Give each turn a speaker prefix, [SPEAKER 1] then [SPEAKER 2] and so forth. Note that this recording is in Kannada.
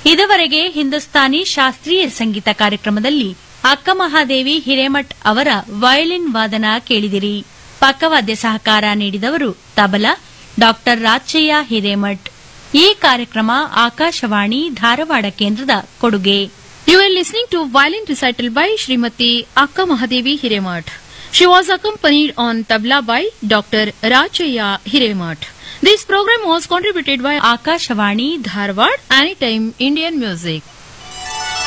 [SPEAKER 1] ಇದುವರೆಗೆ ಹಿಂದೂಸ್ತಾನಿ ಶಾಸ್ತ್ರೀಯ ಸಂಗೀತ ಕಾರ್ಯಕ್ರಮದಲ್ಲಿ ಅಕ್ಕ ಮಹಾದೇವಿ ಹಿರೇಮಠ್ ಅವರ ವಯಲಿನ್ ವಾದನ ಕೇಳಿದಿರಿ ಪಕ್ಕವಾದ್ಯ ಸಹಕಾರ ನೀಡಿದವರು ತಬಲಾ ಡಾಕ್ಟರ್ ರಾಚಯ್ಯ ಹಿರೇಮಠ್ ಈ ಕಾರ್ಯಕ್ರಮ ಆಕಾಶವಾಣಿ ಧಾರವಾಡ ಕೇಂದ್ರದ ಕೊಡುಗೆ
[SPEAKER 2] You are listening to violin recital by Srimati Akka Mahadevi Hiremath. She was accompanied on tabla by Dr. Rachaya Hiremath. This program was contributed by
[SPEAKER 1] Akashvani
[SPEAKER 2] Dharwad Anytime Indian Music.